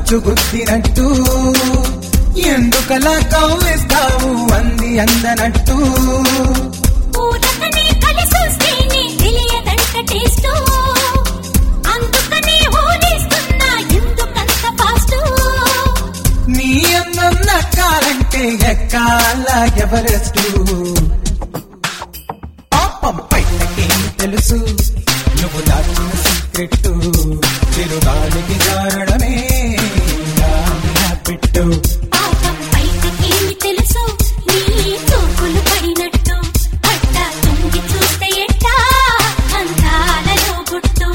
కంచు గుద్దినట్టు ఎందుకలా కవ్విస్తావు అంది అందనట్టు ఊరకనే కలిసొస్తేనే తెలియదంట టేస్టు. అందుకనే ఊరేస్తున్నా ఎందుకంత ఫాస్టు? నీ అందం నక్కాలంటే ఎక్కాల ఎవరెస్టు పాపం పైనకేం తెలుసు నువ్వు దాచిన సీక్రెట్ చిరుగాలికి జారడమే పెట్టు పాపం బయటకేమి తెలుసు నీ చూపులు పడినట్టు అట్టా తుంగి చూస్తే ఎట్టా అందాలలో గుట్టు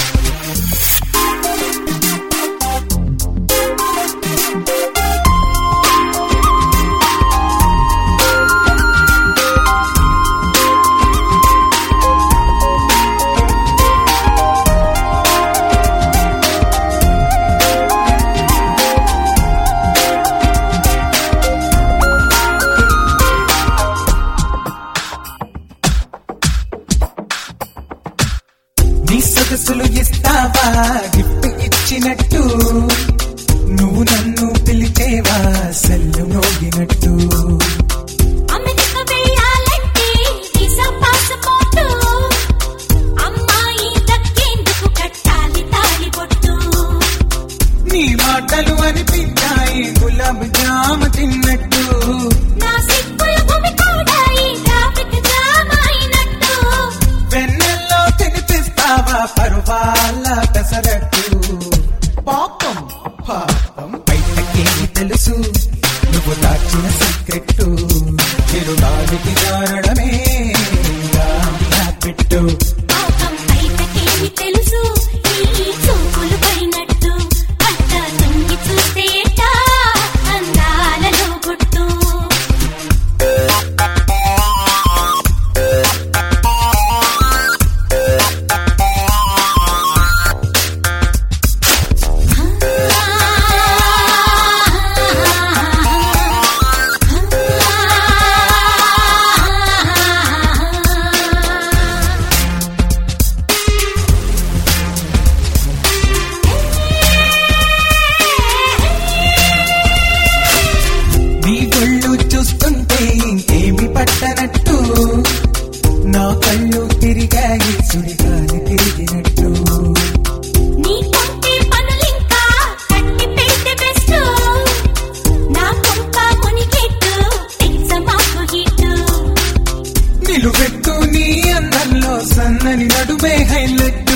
నీ సొగసులు ఇస్తావా గిఫ్ట్ ఇచ్చినట్టు నువ్వు నన్ను పిలిచేవా సెల్లు మోగినట్టు అమెరికా వెళ్ళాలంటే వీసా పాస్పోర్టు అమ్మాయి దక్కేందుకు కట్టాలి తాళిబొట్టు నీ మాటలు అనిపించాయి గులాబ్ జామ తిన్నట్టు నా సిక్కుల భూమి కూడా ఈ ట్రాఫిక్ జామ్ అయినట్టు వెన్నెల్లో తినిపిస్తావా పరువాల పెసరట్టు పాపం పాపం బయటకేమి తెలుసు నువ్వు దాచిన సీక్రెట్ చిరుగాలికి జారడమే నా పెట్టు పాపం బయటకేమి తెలుసు ఈ చూపులు పడినట్టు అట్ట తుంగి చూస్తే ఎట్టా అందాలలో గుట్టు నీ ఒళ్ళు చూస్తుంటే ఇంకేమి పట్టనట్టు నా కళ్ళు తిరిగాయి సుడిగాలి తిరిగినట్టు నీ కొంటే పనులింకా కట్టి పెడితే బెస్ట్ నా కొంప మునిగెట్టు తెలుస మాకు హిట్టు నిలువెట్టు నీ అందంలో సన్నని నడుమే హైలెట్